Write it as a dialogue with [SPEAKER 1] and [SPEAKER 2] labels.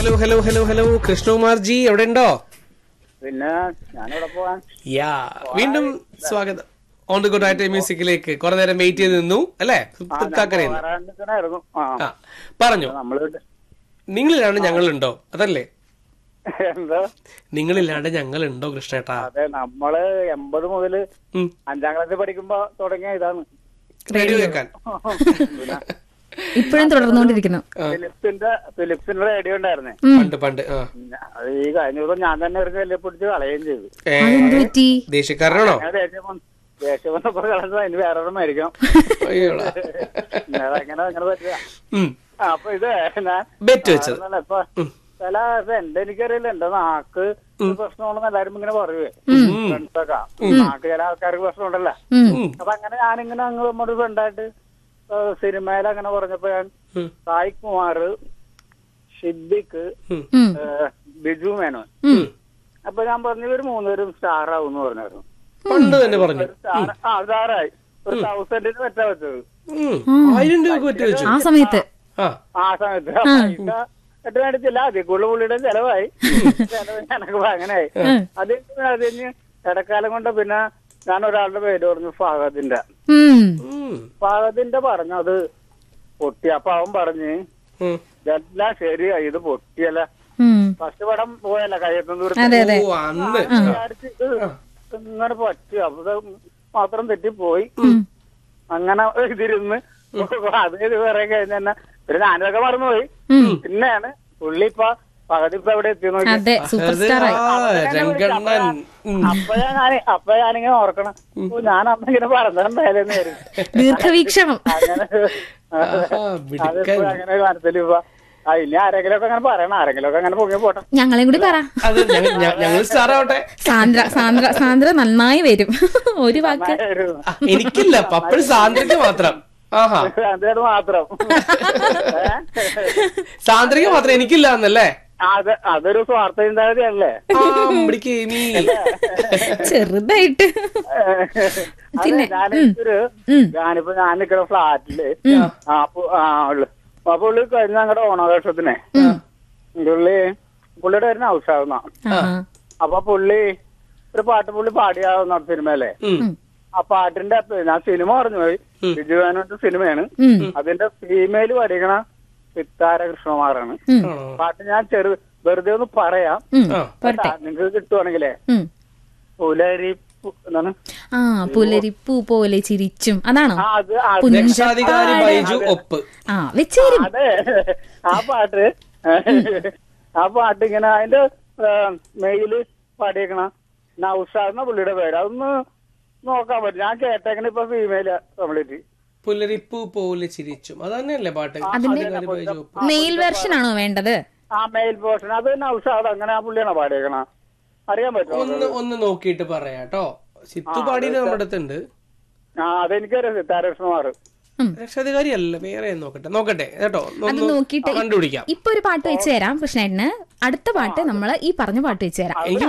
[SPEAKER 1] Hello hello hello hello Krishnakumar ji എവിടെ ഉണ്ടോ
[SPEAKER 2] പിന്നെ ഞാനിവിടെ പോവാൻ
[SPEAKER 1] യാ വീണ്ടും സ്വാഗതം ഓൺ ദി ഗുഡ് ആയിട്ട് മ്യൂസിക്കിലേക്ക് കുറെ നേരം വെയിറ്റ് ചെയ്ത് നിന്നു അല്ലേ തൃക്കാക്കരയിൽ
[SPEAKER 2] വരാണ്ടിരിക്കണായിരുന്നു ആ
[SPEAKER 1] ആ പറഞ്ഞു
[SPEAKER 2] നമ്മള്
[SPEAKER 1] നിങ്ങളില്ലാണ്ട് ഞങ്ങളുണ്ടോ അതല്ലേ
[SPEAKER 2] എന്താ
[SPEAKER 1] നിങ്ങളില്ലാണ്ട് ഞങ്ങളുണ്ടോ കൃഷ്ണേട്ടാ
[SPEAKER 2] അതെ നമ്മള് എൺപത് മുതല്
[SPEAKER 1] ഉം.
[SPEAKER 2] അഞ്ചാം ക്ലാസ്സിൽ പഠിക്കുമ്പോ തുടങ്ങിയ ഇതാണ്
[SPEAKER 1] റേഡിയോ കേൾക്കാൻ
[SPEAKER 2] പിന്നെ
[SPEAKER 3] ഇപ്പോഴും തുടർന്നുകൊണ്ടിരിക്കുന്നു
[SPEAKER 2] ഫിലിപ്സിന്റെ ഫിലിപ്സിന്റെ റേഡിയോ ഉണ്ടായിരുന്നേ
[SPEAKER 1] പണ്ട് പണ്ട് ആ
[SPEAKER 2] പിന്നെ അത് ഈ കഴിഞ്ഞ ദിവസം ഞാൻ തന്നെ ഒരു കല്ലെ പിടിച്ച് കളയുകയും ചെയ്തു
[SPEAKER 1] ഏ,
[SPEAKER 3] അതെന്ത് പറ്റി
[SPEAKER 1] ദേഷ്യക്കാരനാണോ
[SPEAKER 2] ഞാൻ ദേഷ്യം വന്ന് ദേഷ്യം വന്നപ്പോ കളഞ്ഞത് അതിന് വേറെ ഒരെണ്ണം മേടിക്കണം
[SPEAKER 1] അയ്യോടാ
[SPEAKER 2] അങ്ങനെ അങ്ങനെ പറ്റുക
[SPEAKER 1] ഉം.
[SPEAKER 2] ആ, അപ്പൊ ഇത് ഞാൻ
[SPEAKER 1] ബെറ്റ് വെച്ചത്
[SPEAKER 2] അതൊന്നുമല്ല, ഇപ്പൊ ചില എന്റെ എനിക്കറിയില്ല എന്റെ നാക്ക് പ്രശ്നമാണെന്ന് എല്ലാരും ഇങ്ങനെ പറയുവേ ഫ്രണ്ട്സൊക്കെ നാക്ക് ചില ആൾക്കാർക്ക് പ്രശ്നമുണ്ടല്ലോ
[SPEAKER 3] ഉം.
[SPEAKER 2] അപ്പൊ അങ്ങനെ ഞാനിങ്ങനെ അങ്ങ് നമ്മുടെ ഫ്രണ്ടായിട്ട് സിനിമയിൽ അങ്ങനെ പറഞ്ഞപ്പോ ഞാൻ
[SPEAKER 1] ഉം.
[SPEAKER 2] സായി കുമാർ ഷിദ്ദിഖ്
[SPEAKER 1] ഉം.
[SPEAKER 3] ഉം.
[SPEAKER 2] ഏഹ്, ബിജു മേനോൻ
[SPEAKER 3] ഉം.
[SPEAKER 2] അപ്പൊ ഞാൻ പറഞ്ഞു ഇവര് മൂന്നുപേരും സ്റ്റാർ ആവും എന്ന് പറഞ്ഞായിരുന്നു
[SPEAKER 1] പണ്ട് തന്നെ പറഞ്ഞു
[SPEAKER 2] ഒരു സ്റ്റാർ ആ സ്റ്റാറായി ഒരു തൗസൻഡിന് പറ്റാ വെച്ചത്
[SPEAKER 1] ഉം. ആയിരം രൂപ പറ്റി വെച്ചു
[SPEAKER 3] ആ സമയത്ത്
[SPEAKER 1] ആ
[SPEAKER 2] ആ സമയത്ത് പൈസ എട്ട് മേടിച്ചില്ല അതിൽ കൂടുതൽ പുള്ളിയുടെ ചെലവായി ചെലവ് ഞാനൊക്കെ അങ്ങനെയായി അത് അത് കഴിഞ്ഞ് ഇടക്കാലം കൊണ്ട് പിന്നെ ഞാൻ ഒരാളുടെ പേര് പറഞ്ഞു ഫഹദിന്റെ
[SPEAKER 3] ഉം.
[SPEAKER 1] ഉം.
[SPEAKER 2] ഫഹദിന്റെ പറഞ്ഞു അത് പൊട്ടി അപ്പൊ അവൻ പറഞ്ഞ്
[SPEAKER 1] ഉം.
[SPEAKER 2] ഇതെല്ലാം ശരിയായി ഇത് പൊട്ടിയല്ല
[SPEAKER 3] ഉം.
[SPEAKER 2] ഫസ്റ്റ് പടം പോയല്ല കയ്യെത്തുന്ന ദൂരത്ത്
[SPEAKER 3] അതെ അതെ
[SPEAKER 1] ഓ അന്ന്
[SPEAKER 2] വിചാരിച്ച് ഇത് ഇങ്ങനെ പറ്റി അപ്പൊ ഇത് മാത്രം തെറ്റിപ്പോയി അങ്ങനെ ഇതിരുന്ന് അത് ഇത് വേറെ കഴിഞ്ഞ തന്നെ പിന്നെ ഞാനതൊക്കെ മറന്നുപോയി പിന്നെയാണ് പുള്ളി ഇപ്പൊ പകുതി ഇപ്പൊ എവിടെ എത്തി നോക്കി
[SPEAKER 3] അതെ സൂപ്പർ
[SPEAKER 1] അത്
[SPEAKER 3] സ്റ്റാർ ആയി
[SPEAKER 1] ആ രംഗണ്ണൻ ഉം.
[SPEAKER 2] അപ്പൊ ഞാൻ അപ്പൊ ഞാനിങ്ങനെ ഓർക്കണം ഓ, ഞാൻ അന്ന് ഇങ്ങനെ പറഞ്ഞിട്ടുണ്ടായാലെന്ന് വരും
[SPEAKER 3] ദീർഘവീക്ഷണം
[SPEAKER 2] അങ്ങനെ
[SPEAKER 1] ആഹാ, മിടുക്കൻ
[SPEAKER 2] അതിപ്പോ അങ്ങനെ ഒരു മനസ്സിൽ ഇപ്പൊ ആ ഇനി ആരെങ്കിലും ഒക്കെ അങ്ങനെ പറയണം ആരെങ്കിലും ഒക്കെ അങ്ങനെ പൊങ്ങി പോട്ടെ
[SPEAKER 3] ഞങ്ങളെയും കൂടി പറ
[SPEAKER 1] അത് ഞങ്ങ- ഞ- ഞങ്ങൾ സ്റ്റാർ ആവട്ടെ
[SPEAKER 3] സാന്ദ്ര സാന്ദ്ര സാന്ദ്ര നന്നായി വരും ഒരു വാക്ക്
[SPEAKER 2] ഒരു
[SPEAKER 1] ആ, എനിക്കില്ല പപ്പഴ് സാന്ദ്രയ്ക്ക് മാത്രം ആഹാ
[SPEAKER 2] അത് മാത്രം ഏ?
[SPEAKER 1] സാന്ദ്രയ്ക്ക് മാത്രം എനിക്കില്ല എന്നല്ലേ
[SPEAKER 2] അത് അതൊരു സ്വാർത്ഥ ചിന്താഗതിയല്ലേ
[SPEAKER 1] ആ ഇവിടേക്ക് നീ
[SPEAKER 3] ചെറുതായിട്ട്
[SPEAKER 2] പിന്നെ ഞാനൊരു ഞാനിപ്പോ ഞാൻ നിൽക്കുന്ന ഫ്ലാറ്റില് ആ പു- ആ ഉള്ളു അപ്പൊ പുള്ളി കഴിഞ്ഞ ഞങ്ങളുടെ ഓണാഘോഷത്തിനെ പുള്ളി പുള്ളിയുടെ വരുന്ന ഔഷാവുന്ന
[SPEAKER 3] ആ
[SPEAKER 2] അപ്പൊ പുള്ളി ഒരു പാട്ട് പുള്ളി പാടിയാവുന്ന സിനിമയല്ലേ
[SPEAKER 1] ഉം.
[SPEAKER 2] ആ പാട്ടിന്റെ അപ്പൊ ഞാൻ സിനിമ പറഞ്ഞു പോയി ബിജുവാനോട്ട് സിനിമയാണ്
[SPEAKER 3] ഉം.
[SPEAKER 2] അതിന്റെ ഫീമെയിൽ പഠിക്കണ സിത്താര കൃഷ്ണകുമാറാണ്
[SPEAKER 3] ഉം.
[SPEAKER 2] പാട്ട് ഞാൻ ചെറു വെറുതെ ഒന്ന് പറയാം
[SPEAKER 3] ഉം.
[SPEAKER 1] ആ.
[SPEAKER 3] പോരട്ടെ
[SPEAKER 2] നിങ്ങൾക്ക് കിട്ടുവാണെങ്കിലേ
[SPEAKER 3] ഉം.
[SPEAKER 2] പുലരി പു- എന്താണ്
[SPEAKER 3] ആ പുലരിപ്പൂ പോലെ ചിരിച്ചും അതാണോ
[SPEAKER 2] ആ അത് അത്
[SPEAKER 1] രക്ഷാധികാരി ബൈജു ഒപ്പ്
[SPEAKER 3] ആ വെച്ചേരും
[SPEAKER 2] അതെ ആ പാട്ട് ആ പാട്ട് ഇങ്ങനെ അതിന്റെ മെയില് പാടിയേക്കണ നൗഷാദ് പുള്ളിയുടെ പേര് അതൊന്ന് നോക്കാൻ പറ്റും ഞാൻ കേട്ടേക്കണ ഇപ്പൊ ഫീമെയില് കംപ്ലീറ്റ്
[SPEAKER 1] പുലരിപ്പൂ പോലെ ചിരിച്ചും അത് തന്നെയല്ലേ പാട്ട് രക്ഷാധികാരി ബൈജു ഒപ്പ്
[SPEAKER 3] മെയിൽ വെർഷൻ ആണോ വേണ്ടത്
[SPEAKER 2] ആ മെയിൽ പോർഷൻ അത് നൗഷാദ് അങ്ങനെ ആ പുള്ളിയാണോ പാടിയേക്കണ അറിയാൻ പറ്റുമോ
[SPEAKER 1] ഒന്ന് ഒന്ന് നോക്കിയിട്ട് പറയാട്ടോ സിത്തു പാടിയിട്ട് നമ്മുടെ അടുത്തുണ്ട്
[SPEAKER 2] ആ അതെനിക്കറിയാം സിത്താരകൃഷ്ണകുമാർ
[SPEAKER 1] രക്ഷാധികാരി അല്ല വേറെ നോക്കട്ടെ നോക്കട്ടെ കേട്ടോ
[SPEAKER 3] അത്
[SPEAKER 1] ഒന്ന്
[SPEAKER 3] നോക്കിയിട്ട്
[SPEAKER 1] കണ്ടുപിടിക്കാം
[SPEAKER 3] ഇപ്പൊ ഒരു പാട്ട് വെച്ച് തരാം കൃഷ്ണേട്ടന് അടുത്ത പാട്ട് നമ്മള് ഈ പറഞ്ഞ പാട്ട് വെച്ച് തരാം
[SPEAKER 1] എനിക്ക്